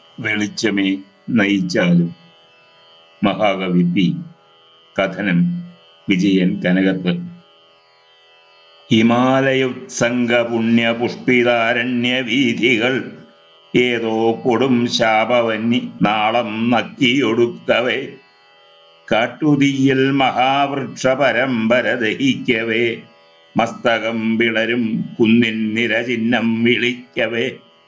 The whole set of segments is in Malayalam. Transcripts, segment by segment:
വെളിച്ചമേ നയിച്ചാലും മഹാകവി പി കഥനം വിജയൻ കനകത്ത് ഹിമാലയുത്സംഗ പുണ്യ പുഷ്പിതാരണ്യ വീഥികൾ ഏതോ കൊടും ശാപവന്നി നാളം നക്കിയൊടുക്കവേ കാട്ടുതീയിൽ മഹാവൃക്ഷ പരമ്പര ദഹിക്കവേ മസ്തകം വിളരും കുന്നിൻ നിരചിഹ്നം വിളിക്കവേ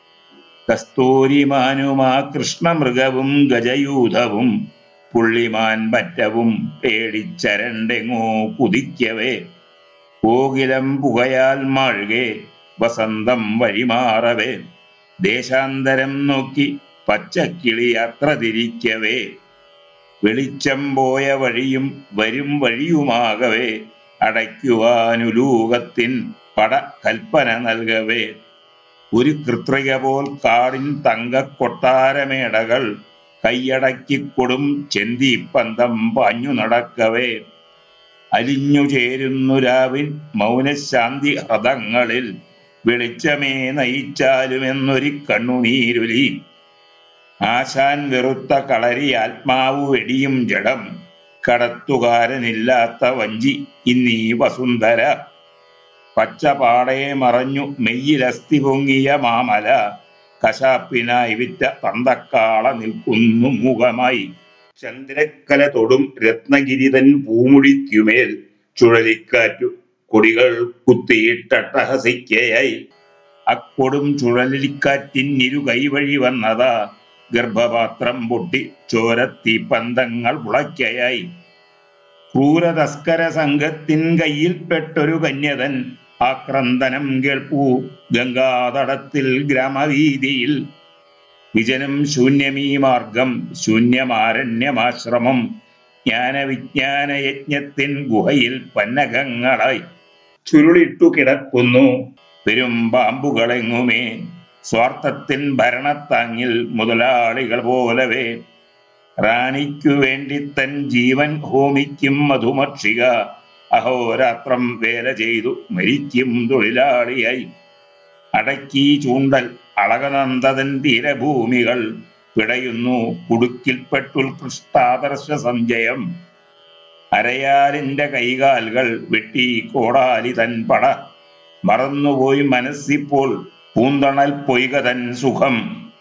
കസ്തൂരിമാനുമാ കൃഷ്ണമൃഗവും ഗജയൂഥവും പുള്ളിമാൻ പറ്റവും പേടിച്ചരണ്ടെങ്ങോ കുതിക്കവേ കോകിലം പുകയാൽ മാഴുകെ വസന്തം വഴിമാറവേ ദേശാന്തരം നോക്കി പച്ചക്കിളി യാത്ര തിരിക്കവേ വെളിച്ചം പോയ വഴിയും വരും വഴിയുമാകവേ അടയ്ക്കുവാനുലൂകത്തിൻ പട കൽപ്പന നൽകവേ ഒരു കൃത്രിക പോൽ കാടിൻ തങ്കക്കൊട്ടാരമേടകൾ കൈയടക്കിക്കൊടും ചെന്തിപ്പന്തം പാഞ്ഞു നടക്കവേ അലിഞ്ഞു ചേരുന്നു രാവിൻ മൗനശാന്തി ഹൃദങ്ങളിൽ വെളിച്ചമേ നയിച്ചാലുമെന്നൊരു കണ്ണുനീരുലി ആശാൻ വെറുത്ത കളരി ആത്മാവ് വെടിയും ജഡം കടത്തുകാരനില്ലാത്ത വഞ്ചി ഇന്നീ വസുന്ധര പച്ചപാടേ മറഞ്ഞു മെയ്യിലസ്ഥി പൊങ്ങിയ മാമല കശാപ്പിനായി വിറ്റ തന്തക്കാള നിൽക്കുന്നു മുഖമായി ചന്ദ്രക്കല തൊടും രത്നഗിരിതൻ പൂമുടിക്കുമേൽ ചുഴലിക്കാറ്റു കൊടികൾ കുത്തിയിട്ടട്ടഹസിക്കയായി അക്കൊടും ചുഴലിക്കാറ്റിന്നിരു കൈവഴി വന്നതാ ഗർഭപാത്രം പൊട്ടി ചോരത്തീപ്പന്തങ്ങൾ മുളയ്ക്കയായി ക്രൂരതസ്കര സംഘത്തിൻ കയ്യിൽപ്പെട്ടൊരു കന്യതൻ ആക്രന്ദനം കേൾപ്പൂ ഗംഗാതടത്തിൽ ഗ്രാമവീതിയിൽ വിജനം ശൂന്യമീ മാർഗം ശൂന്യമാരണ്യമാശ്രമം ജ്ഞാനവിജ്ഞാന യജ്ഞത്തിൻ ഗുഹയിൽ പന്നകങ്ങളായി ചുരുളിട്ടു കിടക്കുന്നു പെരുമ്പാമ്പുകളെങ്ങുമേ സ്വാർത്ഥത്തിൻ ഭരണത്താങ്ങിൽ മുതലാളികൾ പോലവേ റാണിക്കു വേണ്ടി തൻ ജീവൻ ഹോമിക്കും മധുമക്ഷിക അഹോരാത്രം വേല ചെയ്തു മരിക്കും തൊഴിലാളിയായി അടക്കി ചൂണ്ടൽ അളകനന്ദതൻ തീരഭൂമികൾ പിടയുന്നു കുടുക്കിൽപ്പെട്ടുൽകൃഷ്ടാദർശ സഞ്ചയം അരയാലിന്റെ കൈകാലുകൾ വെട്ടി കോടാലി തൻ പട മറന്നുപോയി മനസ്സിപ്പോൾ പൂന്തണൽ പൊയ്ക തൻ സുഖം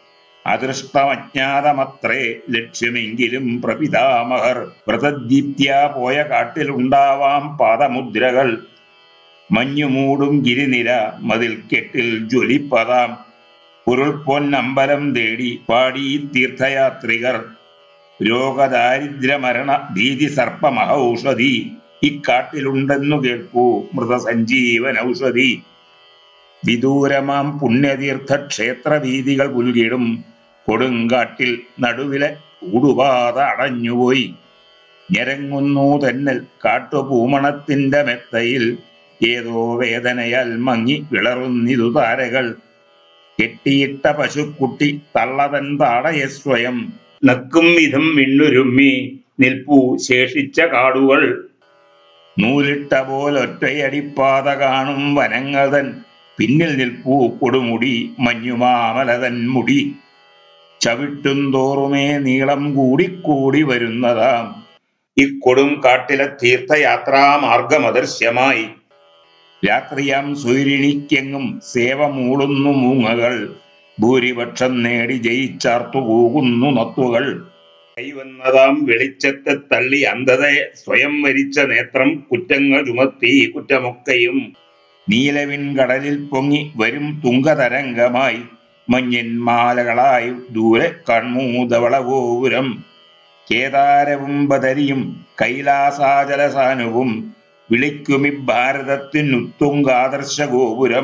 അദൃഷ്ടമജ്ഞാതമത്രേ ലക്ഷ്യമെങ്കിലും പ്രപിതാമഹർ വ്രതദീപ്ത്യ പോയ കാട്ടിലുണ്ടാവാം പാദമുദ്രകൾ മഞ്ഞുമൂടും ഗിരിനിര മതിൽ കെട്ടിൽ ജ്വലിപ്പതാം ഉരുൾപ്പൊന്നമ്പലം തേടി പാടി തീർത്ഥയാത്രികർ രോഗദാരിദ്ര്യമരണ ഭീതി സർപ്പമഹൌഷധി ഇക്കാട്ടിലുണ്ടെന്നു കേൾക്കൂ മൃതസഞ്ജീവൻ ഔഷധി വിദൂരമാം പുണ്യതീർത്ഥ ക്ഷേത്ര വീതികൾ പുൽകിടും കൊടുങ്കാട്ടിൽ നടുവിലെ ഊടുപാത അടഞ്ഞുപോയി ഞെരങ്ങുന്നു തെന്നൽ കാട്ടുപൂമണത്തിന്റെ മെത്തയിൽ ഏതോ വേദനയാൽ മങ്ങി വിളറുന്നിതു താരകൾ കെട്ടിയിട്ട പശുക്കുട്ടി തള്ളതൻ താടയെ സ്വയം നക്കും വിധം വിണ്ണുരുമ്മി നിൽപ്പൂ ശേഷിച്ച കാടുകൾ നൂലിട്ട പോലൊറ്റയടിപ്പാത കാണും വനങ്ങതൻ പിന്നിൽ നിൽപ്പൂ കൊടുമുടി മഞ്ഞുമാമലതൻ മുടി ചവിട്ടും തോറുമേ നീളം കൂടിക്കൂടി വരുന്നതാം ഇക്കൊടും കാട്ടിലെ തീർത്ഥയാത്രാ മാർഗമദൃശ്യമായി രാത്രിയാം സൂര്യനിക്കെങ്ങും സേവ മൂളുന്നു മൂങ്ങകൾ ഭൂരിപക്ഷം നേടി ജയിച്ചാർത്തു പോകുന്നു നത്തുകൾ കൈവന്നതാം വെളിച്ചത്തെ തള്ളി അന്ധതയെ സ്വയം വരിച്ച നേത്രം കുറ്റങ്ങൾ ചുമത്തി കുറ്റമൊക്കെയും നീലവിൻ കടലിൽ പൊങ്ങി വരും തുങ്കതരംഗമായി മഞ്ഞിൻ മാലകളായി ദൂരെ കൺമൂതവളഗോപുരം കേദാരവും ബദരിയും കൈലാസാചലസാനുവും വിളിക്കുമി ഭാരതത്തിനുത്തുങ്കാദർശ ഗോപുരം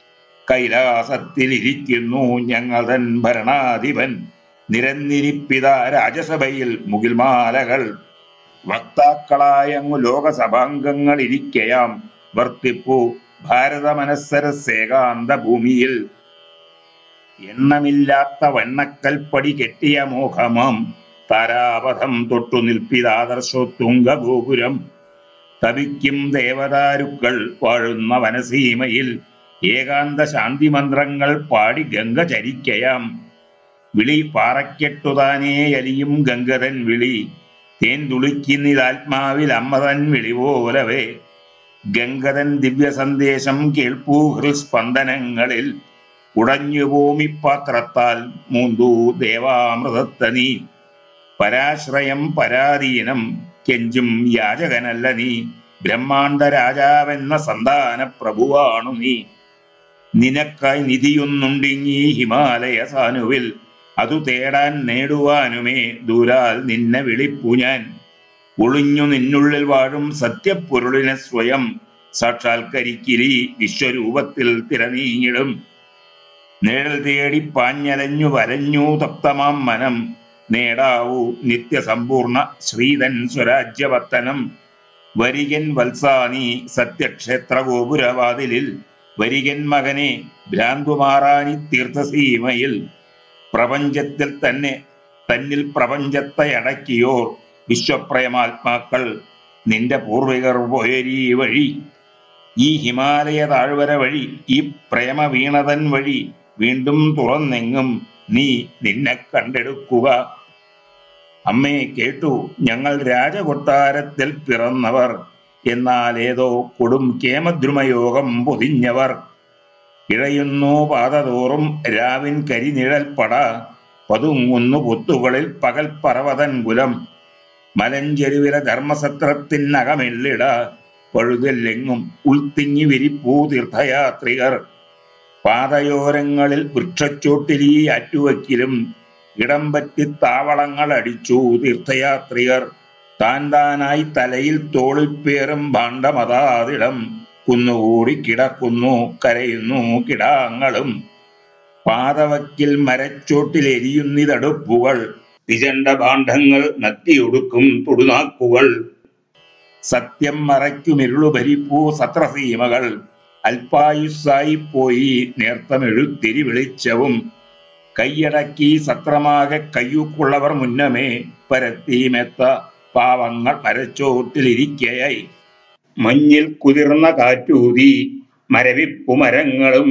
കൈലാസത്തിലിരിക്കുന്നു ഞങ്ങളതൻ ഭരണാധിപൻ നിരന്നിരിപ്പിത രാജസഭയിൽ മുകിൽമാലകൾ വക്താക്കളായങ്ങു ലോകസഭാംഗങ്ങൾ ഇരിക്കയാം വർത്തിപ്പു ഭാരത മനസ്സരസേകാന്ത ഭൂമിയിൽ എണ്ണമില്ലാത്ത വണ്ണക്കൽപ്പടി കെട്ടിയ മോഹമാം താരാപഥം തൊട്ടു നിൽപ്പിതാദർശോത്തുംഗ ഗോപുരം തപിക്കും ദേവദാരുക്കൾ വാഴുന്ന വനസീമയിൽ ഏകാന്ത ശാന്തി മന്ത്രങ്ങൾ പാടി ഗംഗ ചരിക്കയാം വിളി പാറക്കെട്ടുതാനേ അലിയും ഗംഗതൻ വിളി തേൻ തുളിക്കുന്നിതാത്മാവിൽ അമ്മതൻ വിളി പോലവേ ഗംഗതൻ ദിവ്യ സന്ദേശം കേൾപ്പൂ ഹൃസ്പന്ദനങ്ങളിൽ ഉടഞ്ഞു ഭൂമിപാത്രത്താൽ മൂന്തൂ ദേവാമൃതത്ത നീ പരാശ്രയം പരാധീനം കെഞ്ചും യാചകനല്ല നീ ബ്രഹ്മാണ്ട രാജാവെന്ന സന്താന പ്രഭുവാണു നീ നിനക്കായി നിധിയൊന്നുണ്ടിങ്ങി ഹിമാലയ സാനുവിൽ അതു തേടാൻ നേടുവാനുമേ ദൂരാൽ നിന്നെ വിളിപ്പു ഞാൻ ഒളിഞ്ഞു നിന്നുള്ളിൽ വാഴും സത്യപ്പൊരുളിനെ സ്വയം സാക്ഷാത്കരിക്കിരി വിശ്വരൂപത്തിൽ തിരനീങ്ങിടും നിഴൽ തേടി പാഞ്ഞലഞ്ഞു വരഞ്ഞു തപ്തമാം മനം നേടാവൂ നിത്യസമ്പൂർണ്ണ ശ്രീതൻ സ്വരാജ്യപത്തനം വരികൻ വത്സാനി സത്യക്ഷേത്ര ഗോപുരവാതിലിൽ വരികൻ മകനെ ഭ്രാന്തുമാറാനി തീർത്ഥസീമയിൽ പ്രപഞ്ചത്തിൽ തന്നെ തന്നിൽ പ്രപഞ്ചത്തെ അടക്കിയോർ വിശ്വപ്രേമാത്മാക്കൾ നിന്റെ പൂർവികർ പോയരീ വഴി ഈ ഹിമാലയ താഴ്വര വഴി ഈ പ്രേമ വീണതൻ വഴി വീണ്ടും തുറന്നെങ്ങും നീ നിന്നെ കണ്ടെടുക്കുക അമ്മേ കേട്ടു ഞങ്ങൾ രാജകൊട്ടാരത്തിൽ പിറന്നവർ എന്നാൽ ഏതോ കൊടും കേമദ്രുമയോഗം പൊതിഞ്ഞവർ ഇഴയുന്നു പാതതോറും രാവിൻ കരിനിഴൽ പട പതുങ്ങുന്നു പൊത്തുകളിൽ പകൽ പർവതൻ കുലം മലഞ്ചെരുവില ധർമ്മസത്രത്തിനകമെല്ലിട പഴുതല്ലെങ്ങും ഉൾത്തിങ്ങി വിരിപ്പൂ തീർത്ഥയാത്രികർ പാതയോരങ്ങളിൽ വൃക്ഷച്ചോട്ടിലീ ആറ്റുവക്കിലും ഇടം പറ്റി താവളങ്ങൾ അടിച്ചു തീർത്ഥയാത്രികർ താൻ താനായി തലയിൽ തോളിപ്പേറും ഭാണ്ഡമതാതിടം കുന്നുകൂടി കിടക്കുന്നു കരയുന്നു കിടാങ്ങളും പാതവക്കിൽ മരച്ചോട്ടിൽ എരിയുന്നിതടുപ്പുകൾ തിജണ്ട ഭാണ്ഡങ്ങൾ നത്തിയൊടുക്കും തുടുനാക്കുകൾ സത്യം മറയ്ക്കുമിരുളു ഭരിപ്പൂ സത്രസീമകൾ അല്പായുസ്സായി പോയി നേർത്തമെഴുത്തിരി വെളിച്ചവും കൈയടക്കി സത്രമാകെ കയ്യൂക്കുള്ളവർ മുന്നമേ പരത്തിമെത്ത പാവങ്ങൾ മരച്ചോട്ടിലിരിക്കയായി മഞ്ഞിൽ കുതിർന്ന കാറ്റൂതി മരവിപ്പു മരങ്ങളും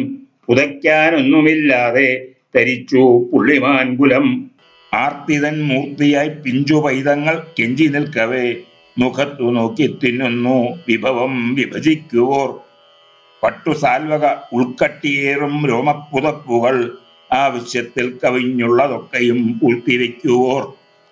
പുതയ്ക്കാനൊന്നുമില്ലാതെ തരിച്ചു പുള്ളിമാൻ കുലം ആർത്തിതൻ മൂർത്തിയായി പിഞ്ചു പൈതങ്ങൾ കെഞ്ചി നിൽക്കവേ മുഖത്തു നോക്കി തിന്നുന്നു വിഭവം വിഭജിക്കുവോർ പട്ടുസാൽവക ഉൾക്കട്ടിയേറും രോമപ്പുതപ്പുകൾ ആവശ്യത്തിൽ കവിഞ്ഞുള്ളതൊക്കെയും ഉൾത്തിരിക്കുവോർ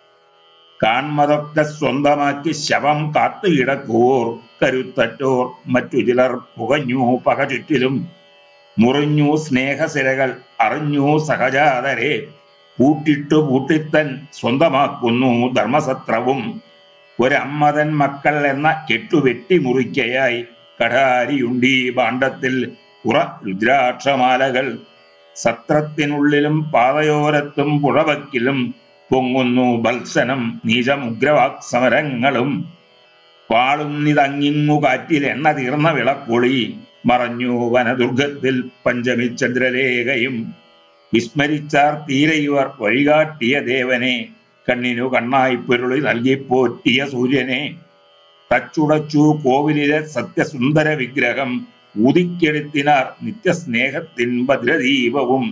കാൺമതൊക്കെ സ്വന്തമാക്കി ശവം കാത്തുകിടക്കുവോർ കരുത്തറ്റോർ മറ്റു ചിലർ പുകഞ്ഞു പക ചുറ്റിലും മുറിഞ്ഞു സ്നേഹസിരകൾ അറിഞ്ഞു സഹജാതരെ പൂട്ടിട്ടു പൂട്ടിത്തൻ സ്വന്തമാക്കുന്നു ധർമ്മസത്രവും ഒരമ്മതൻ മക്കൾ എന്ന കെട്ടുവെട്ടി മുറിക്കയായി കഠാരിയുണ്ടീ ഭാണ്ഡത്തിൽ ഉറ രുദ്രാക്ഷമാലകൾ സത്രത്തിനുള്ളിലും പാതയോരത്തും പുഴവക്കിലും പൊങ്ങുന്നു ബത്സനം നീചമുഗ്രവാക് സമരങ്ങളും പാളുന്നിതങ്ങിങ്ങു കാറ്റിൽ എണ്ണ തീർന്ന വിളപ്പൊളി മറഞ്ഞു വനദുർഗത്തിൽ പഞ്ചമി ചന്ദ്രലേഖയും വിസ്മരിച്ചാർ തീരെ ഇവർ വഴികാട്ടിയ ദേവനെ കണ്ണിനു കണ്ണായി പൊരുളി നൽകി പോറ്റിയ സൂര്യനെ തച്ചുടച്ചു കോവിലിലെ സത്യസുന്ദര വിഗ്രഹം ഊതിക്കെടുത്തിനാർ നിത്യസ്നേഹത്തിൻ ഭദ്രദീപവും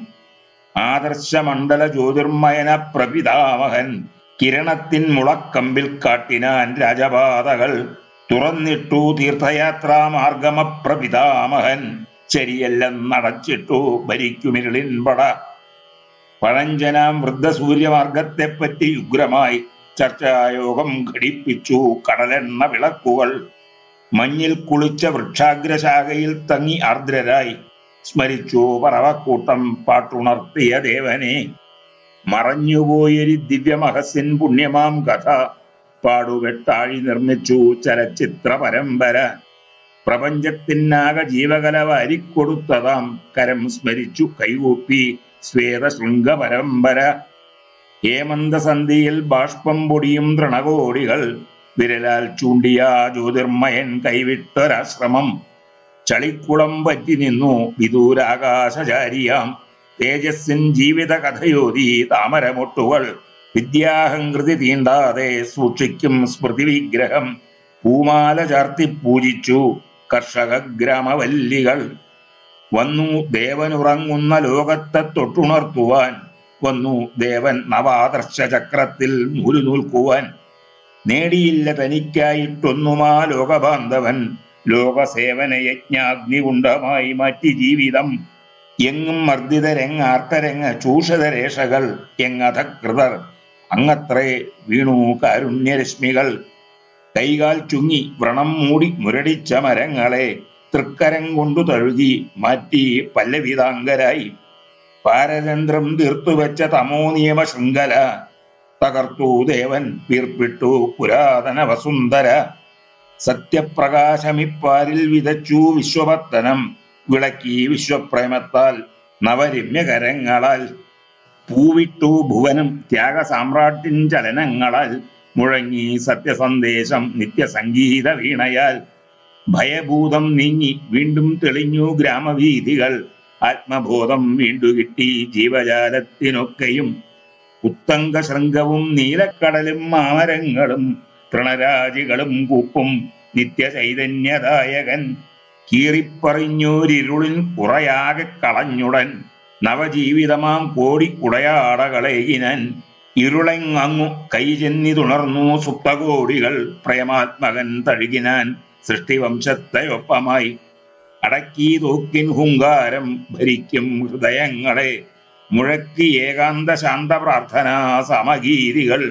ആദർശമണ്ഡല ജ്യോതിർമയന പ്രപിതാമഹൻ കിരണത്തിൻ മുളക്കമ്പിൽ കാട്ടിനാൻ രാജപാതകൾ തുറന്നിട്ടു തീർത്ഥയാത്രാ മാർഗമപ്രപിതാമഹൻ ശരിയെല്ലാം നടച്ചിട്ടു ഭരിക്കുമിരളിൻ പട പഴഞ്ചനാം വൃദ്ധസൂര്യമാർഗത്തെപ്പറ്റി ഉഗ്രമായി ചർച്ചായോഗം ഘടിപ്പിച്ചു കടലെണ്ണ വിളക്കുകൾ മഞ്ഞിൽ കുളിച്ച വൃക്ഷാഗ്രശാഖയിൽ തങ്ങി ആർദ്രരായി സ്മരിച്ചു പറവക്കൂട്ടം പാട്ടുണർത്തിയ ദേവനെ മറഞ്ഞുപോയൊരു ദിവ്യമഹസിൻ പുണ്യമാം കഥ പാടുവെട്ടാഴി നിർമ്മിച്ചു ചലച്ചിത്ര പരമ്പര പ്രപഞ്ചത്തിനാകെ ജീവകല വാരിക്കൊടുത്തതാം കരം സ്മരിച്ചു കൈകൂപ്പി ശ്വേത ശൃംഗ പരമ്പര ഹേമന്തസന്ധിയിൽ ബാഷ്പം പൊടിയും തൃണകോടികൾ വിരലാൽ ചൂണ്ടിയ ജ്യോതിർമയൻ കൈവിട്ടൊരാശ്രമം ചളിക്കുളം പറ്റി നിന്നു വിദൂരാകാശചാരിയാം തേജസ്സിൻ ജീവിത കഥയോതി താമരമൊട്ടുകൾ വിദ്യാഹങ്കൃതി തീണ്ടാതെ സൂക്ഷിക്കും സ്മൃതി വിഗ്രഹം പൂമാല ചാർത്തി പൂജിച്ചു കർഷക ഗ്രാമവല്ലികൾ വന്നു ദേവനുറങ്ങുന്ന ലോകത്തെ തൊട്ടുണർത്തുവാൻ വന്നു ദേവൻ നവാദർശ ചക്രത്തിൽ നൂലു നൂൽക്കുവാൻ നേടിയില്ല തനിക്കായിട്ടൊന്നുമാ ലോകബാന്ധവൻ ലോകസേവന യജ്ഞാഗ്നികുണ്ഡമായി മാറ്റി ജീവിതം എങ്ങും മർദ്ദിതരെങ്ങാർത്തരെങ്ങ ചൂഷതരേഷകൾ എങ്ങധകൃതർ അങ്ങത്രേ വീണു കാരുണ്യരശ്മികൾ കൈകാൽ ചുങ്ങി വ്രണം മൂടി മുരടിച്ച മരങ്ങളെ തൃക്കരം കൊണ്ടു തഴുകി മാറ്റി പല്ലവിതാംഗരായി പാരതന്ത്രം തീർത്തുവെച്ച തമോ നിയമ ശൃംഖല തകർത്തു ദേവൻ വീർപ്പിട്ടു പുരാതന വസുന്ധര സത്യപ്രകാശമിപ്പാരിൽ വിതച്ചു വിശ്വപത്തനം വിളക്കി വിശ്വപ്രേമത്താൽ നവരമ്യകരങ്ങളാൽ പൂവിട്ടു ഭുവനം ത്യാഗസാമ്രാട്ടിൻ ചലനങ്ങളാൽ മുഴങ്ങി സത്യസന്ദേശം നിത്യസംഗീത വീണയാൽ ഭയഭൂതം നീങ്ങി വീണ്ടും തെളിഞ്ഞു ഗ്രാമവീഥികൾ ആത്മബോധം വീണ്ടു കിട്ടി ജീവജാലത്തിനൊക്കെയും ഉത്തങ്ക ശൃംഗവും നീലക്കടലും മാമരങ്ങളും തൃണരാജികളും കൂപ്പും നിത്യചൈതന്യദായകൻ കീറിപ്പറിഞ്ഞോരിരുളിൻ കുറയാകെ കളഞ്ഞുടൻ നവജീവിതമാം കോടി ഉടയാടകളേകിനൻ ഇരുളെങ്ങു കൈചെന്നിതുണർന്നു സുപ്തകോടികൾ പ്രേമാത്മകൻ തഴുകിനാൻ സൃഷ്ടിവംശത്തെയൊപ്പമായി അടക്കി തോക്കിൻ ഹുങ്കാരം ഭരിക്കും ഹൃദയങ്ങളെ മുഴക്കി ഏകാന്ത ശാന്ത പ്രാർത്ഥനാ സമഗീതികൾ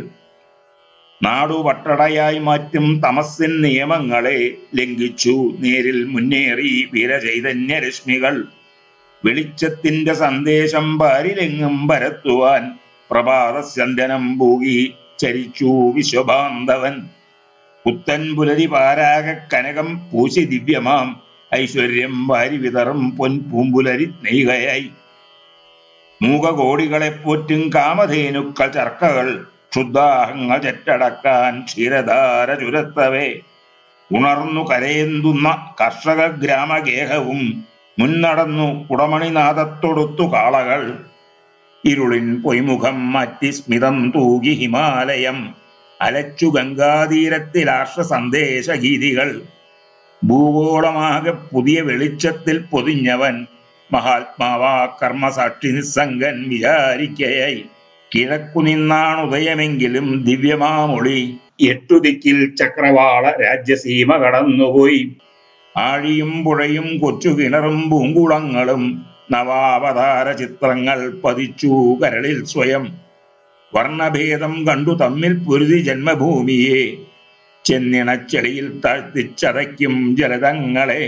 നാടുപട്ടടയായി മാറ്റും തമസ്സിൻ നിയമങ്ങളെ ലംഘിച്ചു നേരിൽ മുന്നേറി വീരചൈതന്യ രശ്മികൾ വെളിച്ചത്തിന്റെ സന്ദേശം പാരിലെങ്ങും പരത്തുവാൻ പ്രഭാതസ്യന്തനം പൂകി ചരിച്ചു വിശ്വബാന്ധവൻ പുത്തൻ പുലരി പാരാക കനകം പൂശി ദിവ്യമാം ഐശ്വര്യം വാരി വിതറും പൊൻ പൂമ്പുലരി നെയ്കയായി മൂകകോടികളെ പോറ്റും കാമധേനുക്കൾ ചർക്കകൾ ക്ഷുദ്ധാഹങ്ങൾ ചെറ്റടക്കാൻ ക്ഷീരധാര ചുരത്തവേ ഉണർന്നു കരയേന്തുന്ന കർഷക ഗ്രാമഗേഹവും മുന്നടന്നു കുടമണിനാഥത്തൊടുത്തു കാളകൾ ഇരുളിൻ പൊയ്മുഖം മാറ്റി സ്മിതം തൂകി ഹിമാലയം അലച്ചു ഗംഗാതീരത്തിലാർഷ സന്ദേശ ഗീതികൾ ഭൂഗോളമാകെ പുതിയ വെളിച്ചത്തിൽ പൊതിഞ്ഞവൻ മഹാത്മാവാ കർമ്മസാക്ഷി നിസ്സംഗൻ വിചാരിക്കയായി കിഴക്കു നിന്നാണ് ഉദയമെങ്കിലും ദിവ്യമാമൊളി എട്ടു ദിക്കിൽ ചക്രവാള രാജ്യസീമ കടന്നുപോയി ആഴിയും പുഴയും കൊച്ചു കിണറും പൂങ്കുളങ്ങളും നവാവതാര ചിത്രങ്ങൾ പതിച്ചു കരളിൽ സ്വയം വർണ്ണഭേദം കണ്ടു തമ്മിൽ പൊരുതി ജന്മഭൂമിയെ ചെന്നിണച്ചെളിയിൽ താഴ്ത്തിച്ചതയ്ക്കും ജലതങ്ങളെ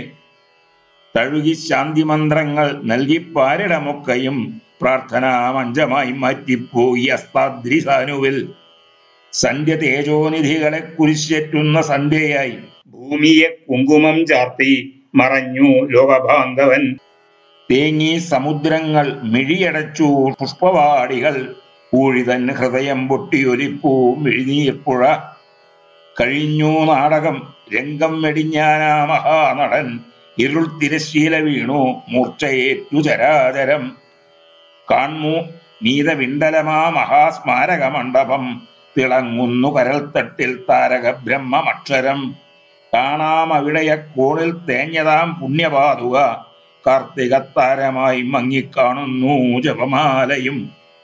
തഴുകി ശാന്തി മന്ത്രങ്ങൾ നൽകി പാരിടമൊക്കെയും പ്രാർത്ഥനാ മഞ്ചമായി മാറ്റിപ്പോയി അസ്താദ്രിസാനുവിൽ സന്ധ്യ തേജോനിധികളെ കുരിശേറ്റുന്ന സന്ധ്യയായി ഭൂമിയെ കുങ്കുമം ചാർത്തി മറഞ്ഞു ലോകബാന്ധവൻ തേങ്ങി സമുദ്രങ്ങൾ മിഴിയടച്ചു പുഷ്പവാടികൾ ഊഴിതൻ ഹൃദയം പൊട്ടിയൊലിപ്പൂ മിഴിനീർപ്പുഴ കഴിഞ്ഞു നാടകം രംഗം വെടിഞ്ഞാനാ മഹാനടൻ ഇരുൾ തിരശീല വീണു മൂർച്ചയേറ്റു ചരാചരം കാൺമു നീതവിണ്ടലമാ മഹാസ്മാരക മണ്ഡപം തിളങ്ങുന്നു കരൽത്തട്ടിൽ താരക ബ്രഹ്മമക്ഷരം കാണാം അവിടെയ കോണിൽ തേഞ്ഞതാം പുണ്യപാതുക കാർത്തികത്താരമായി മങ്ങിക്കാണുന്നു ജപമാലയും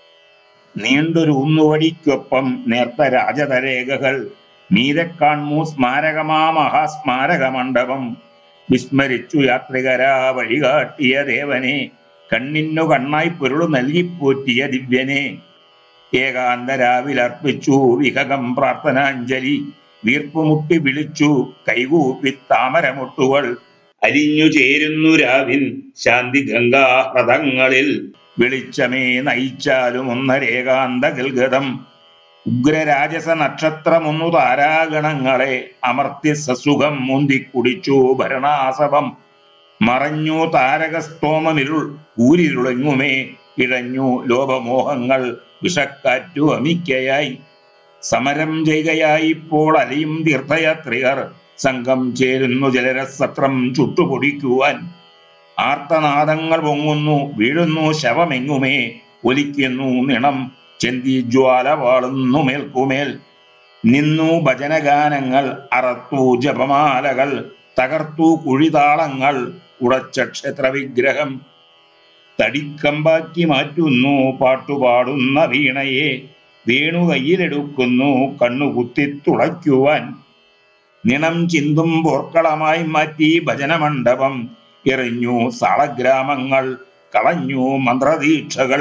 നീണ്ടൊരു ഊന്നുവടിക്കൊപ്പം നേർത്ത രാജതരേഖകൾ മീതെ കാൺമു സ്മാരകമാ മഹാസ്മാരക മണ്ഡപം വിസ്മരിച്ചു യാത്രികരാ വഴികാട്ടിയ ദേവനെ കണ്ണിന്നു കണ്ണായി പൊരുളു നൽകി പോറ്റിയ ദിവ്യനെ ഏകാന്തരാവിലർപ്പിച്ചു വിഹകം പ്രാർത്ഥനാഞ്ജലി വീർപ്പുമുട്ടി വിളിച്ചു കൈകൂപ്പി താമരമുട്ടുകൾ അലിഞ്ഞു ചേരുന്നു രാവിൻ ശാന്തി ഗംഗാഹൃതങ്ങളിൽ വെളിച്ചമേ നയിച്ചാലും ഒന്നരേകാന്ത ഗൽഗതം ഉഗ്രരാജസ നക്ഷത്രമൊന്നു താരാഗണങ്ങളെ അമർത്തി സസുഖം മുന്തിക്കുടിച്ചു ഭരണാസവം മറഞ്ഞു താരകസ്തോമമിരുൾ ഊരിരുളങ്ങുമേ ഇഴഞ്ഞു ലോപമോഹങ്ങൾ വിഷക്കാറ്റു അമിക്കയായി സമരം ചെയ്യുകയായി ഇപ്പോൾ അലിയും തീർത്ഥയാത്രികർ സംഘം ചേരുന്നു ജലരസത്രം ചുട്ടുപൊടിക്കുവാൻ ആർത്തനാദങ്ങൾ പൊങ്ങുന്നു വീഴുന്നു ശവമെങ്ങുമേ ഒലിക്കുന്നു നിണം ചെന്തി ജ്വാല വാളുന്നു മേൽക്കുമേൽ നിന്നു ഭജനഗാനങ്ങൾ അറത്തു ജപമാലകൾ തകർത്തു കുഴിതാളങ്ങൾ ഉടച്ച ക്ഷേത്രവിഗ്രഹം തടിക്കമ്പാക്കി മാറ്റുന്നു പാട്ടുപാടുന്ന വീണയെ വേണു കയ്യിലെടുക്കുന്നു കണ്ണുകുത്തി തുളയ്ക്കുവാൻ നിണം ചിന്തും പോർക്കളമായി മാറ്റി ഭജനമണ്ഡപം എറിഞ്ഞു സാളഗ്രാമങ്ങൾ കളഞ്ഞു മന്ത്രദീക്ഷകൾ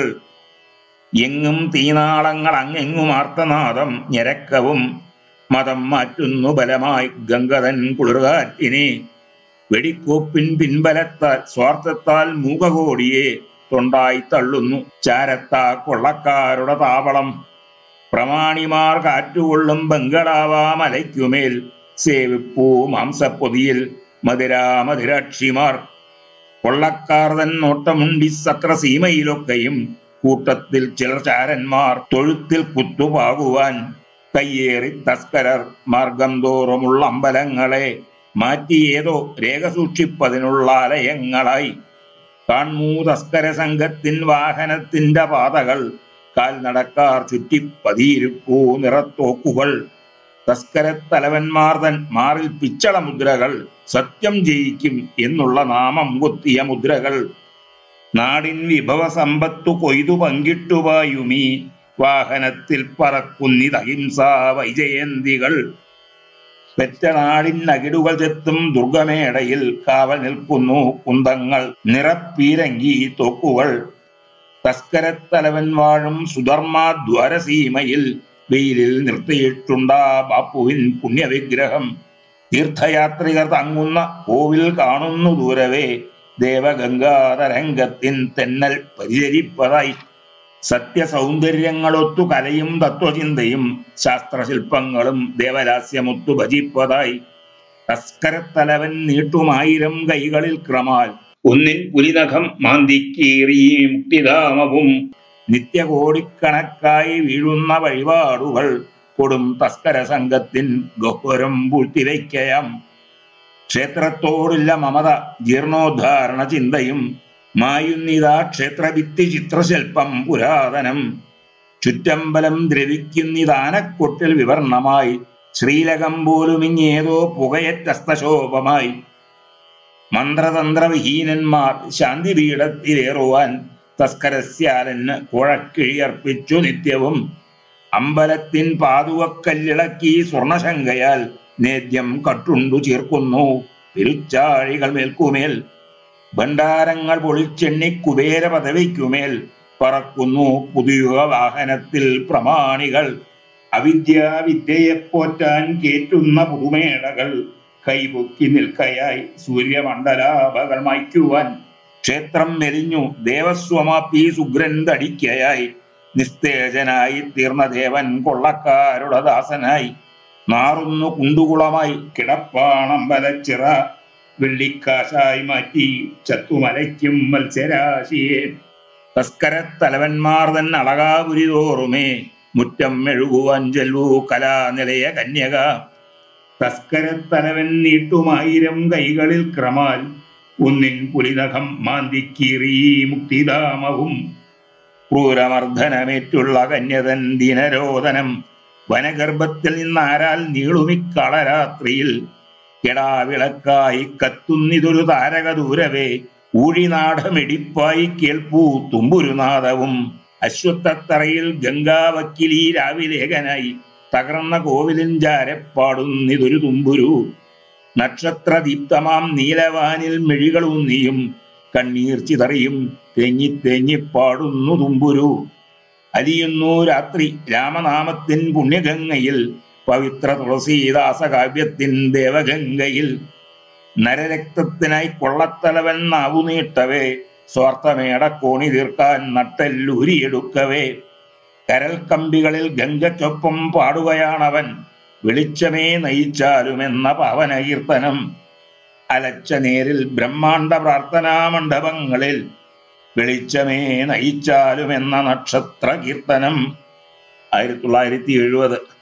എങ്ങും തീനാളങ്ങൾ അങ്ങെങ്ങും ആർത്തനാദം ഞരക്കവും മതം മാറ്റുന്നു ബലമായി ഗംഗതൻ കുളിർകാറ്റിനെ വെടിക്കോപ്പിൻ പിൻബലത്താൽ സ്വാർത്ഥത്താൽ മൂകകോടിയെ തൊണ്ടായി തള്ളുന്നു ചാരത്താ കൊള്ളക്കാരുടെ താവളം പ്രമാണിമാർ കാറ്റുകൊള്ളും ബംഗളാവാ മലയ്ക്കുമേൽ സേവിപ്പൂ മാംസപ്പൊതിയിൽ മധുരാ മധുരാക്ഷിമാർ കൊള്ളക്കാർ തൻ നോട്ടമുണ്ടി സത്ര സീമയിലൊക്കെയും കൂട്ടത്തിൽ ചിലർ ചാരന്മാർ തൊഴുത്തിൽ കുത്തുപാകുവാൻ കയ്യേറി തസ്കരർ മാർഗം തോറുമുള്ള അമ്പലങ്ങളെ മാറ്റി ഏതോ രേഖ സൂക്ഷിപ്പതിനുള്ള ആലയങ്ങളായി കാൺമൂ തസ്കര സംഘത്തിൻ വാഹനത്തിന്റെ പാതകൾ കാൽനടക്കാർ ചുറ്റിപ്പതിയിരിപ്പൂ നിറത്തോക്കുകൾ തസ്കരത്തലവന്മാർ തൻ മാറിൽ പിച്ചള മുദ്രകൾ സത്യം ജയിക്കും എന്നുള്ള നാമം കൊത്തിയ മുദ്രകൾ നാടിൻ വിഭവ സമ്പത്തു കൊയ്തു പങ്കിട്ടുപായുമീ വാഹനത്തിൽ പറക്കുന്നിതഹിംസാ വൈജയന്തികൾ പെറ്റ നാടിൻ അകിടുകൾ ചെത്തും ദുർഗമേടയിൽ കാവൽ നിൽക്കുന്നു കുന്തങ്ങൾ നിറപ്പീരങ്കി തോക്കുകൾ തസ്കരത്തലവൻ വാഴും സുധർമാ ദ്വാരസീമയിൽ വെയിലിൽ നിർത്തിയിട്ടുണ്ടാ ബാപ്പുവിൻ പുണ്യവിഗ്രഹം തീർത്ഥയാത്രികർ തങ്ങുന്ന കോവിൽ കാണുന്നു ദൂരവേ ദേവഗംഗാതരംഗത്തിൻ തെന്നൽ പരിചരിപ്പതായി സത്യസൗന്ദര്യങ്ങളൊത്തു കലയും തത്വചിന്തയും ശാസ്ത്രശില്പങ്ങളും ദേവലാസ്യമൊത്തു ഭജിപ്പതായി തസ്കരത്തലവൻ നീട്ടുമായിരം കൈകളിൽ ക്രമാൽ ഒന്നിൻ പുലിനഖം മാന്തിക്കീറി മുക്തിധാമവും നിത്യകോടിക്കണക്കായി വീഴുന്ന വഴിപാടുകൾ കൊടും തസ്കര സംഘത്തിൻ ഗഹ്വരം പൂഴ്ത്തിവയ്ക്കയാം ക്ഷേത്രത്തോടുള്ള മമത ജീർണോദ്ധാരണ ചിന്തയും മായുന്നിതാ ക്ഷേത്രഭിത്തി ചിത്രശില്പം പുരാതനം ചുറ്റമ്പലം ദ്രവിക്കുന്നിതാനക്കൊട്ടിൽ വിവർണമായി ശ്രീലകം പോലും ഇങ്ങേതോ പുകയറ്റസ്തശോഭമായി മന്ത്രതന്ത്രവിഹീനന്മാർ ശാന്തിപീഠത്തിലേറുവാൻ തസ്കരസ്യാലെന്ന് കുഴക്കിഴിയർപ്പിച്ചു നിത്യവും അമ്പലത്തിൻ പാതുവക്കല്ലിളക്കി സ്വർണശങ്കയാൽ നേദ്യം കട്ടുണ്ടു ചേർക്കുന്നു പെരുച്ചാഴികൾ മേൽക്കുമേൽ ഭണ്ഡാരങ്ങൾ പൊളിച്ചെണ്ണി കുബേര പദവിക്കുമേൽ പറക്കുന്നു പുതിയ വാഹനത്തിൽ പ്രമാണികൾ അവിദ്യാവിദ്യയെ പോറ്റാൻ കേറ്റുന്ന പുതുമേടകൾ കൈപൊക്കി നിൽക്കയായി സൂര്യമണ്ഡലാഭകൾ മായ്ക്കുവാൻ ക്ഷേത്രം മെലിഞ്ഞു ദേവസ്വമാപ്പി സുഗ്രൻ തടിക്കയായി നിസ്തേജനായി തീർന്ന ദേവൻ കൊള്ളക്കാരുടെ ദാസനായി നാറുന്നു കുണ്ടുകുളമായി കിടപ്പാണമ്പലച്ചിറ വെള്ളിക്കാശായി മാറ്റി ചത്തുമലയ്ക്കും മത്സരാശിയെ തസ്കരത്തലവന്മാർ തൻ അളകാപുരി തോറുമേ മുറ്റം മെഴുകുവാൻ ചെല്ലൂ കലാനിലയ കന്യക തസ്കരത്തലവൻ നീട്ടുമായിരം കൈകളിൽ ക്രമാൽ ഒന്നിൻ പുലിനഖം മാന്തിക്കീറി മുക്തിധാമവും ക്രൂരമർദ്ദനമേറ്റുള്ള കന്യതൻ ദിനരോധനം വനഗർഭത്തിൽ നിന്നാരാൽ നീളുമിക്കളരാത്രിയിൽ കെടാവിളക്കായി കത്തുന്നിതൊരു താരക ദൂരവേ ഊഴിനാടമിടിപ്പായി കേൾപ്പൂ തുമ്പുരുനാദവും അശ്വത്തറയിൽ ഗംഗാവക്കിലി രാവിലേഖനായി തകർന്ന കോവിലിൻ ചാരപ്പാടുന്നിതൊരു തുമ്പുരു നക്ഷത്രദീപ്തമാം നീലവാനിൽ മിഴികളൂന്നിയും കണ്ണീർ ചിതറിയും തേങ്ങി തേങ്ങിപ്പാടുന്നു തുമ്പുരു അലിയുന്നു രാത്രി രാമനാമത്തിൻ പുണ്യഗംഗയിൽ പവിത്ര തുളസീദാസ കാവ്യത്തിൻ ദേവഗംഗയിൽ നരരക്തത്തിനായി കൊള്ളത്തലവൻ നാവു നീട്ടവേ സ്വാർത്ഥമേടക്കോണി തീർക്കാൻ നട്ടെല്ലൂരിയെടുക്കവേ കരൽ കമ്പികളിൽ ഗംഗയ്ക്കൊപ്പം പാടുകയാണവൻ വെളിച്ചമേ നയിച്ചാലുമെന്ന പാവന കീർത്തനം അലച്ച നേരിൽ ബ്രഹ്മാണ്ട പ്രാർത്ഥനാ മണ്ഡപങ്ങളിൽ വെളിച്ചമേ നയിച്ചാലുമെന്ന നക്ഷത്ര കീർത്തനം ആയിരത്തി തൊള്ളായിരത്തി എഴുപത്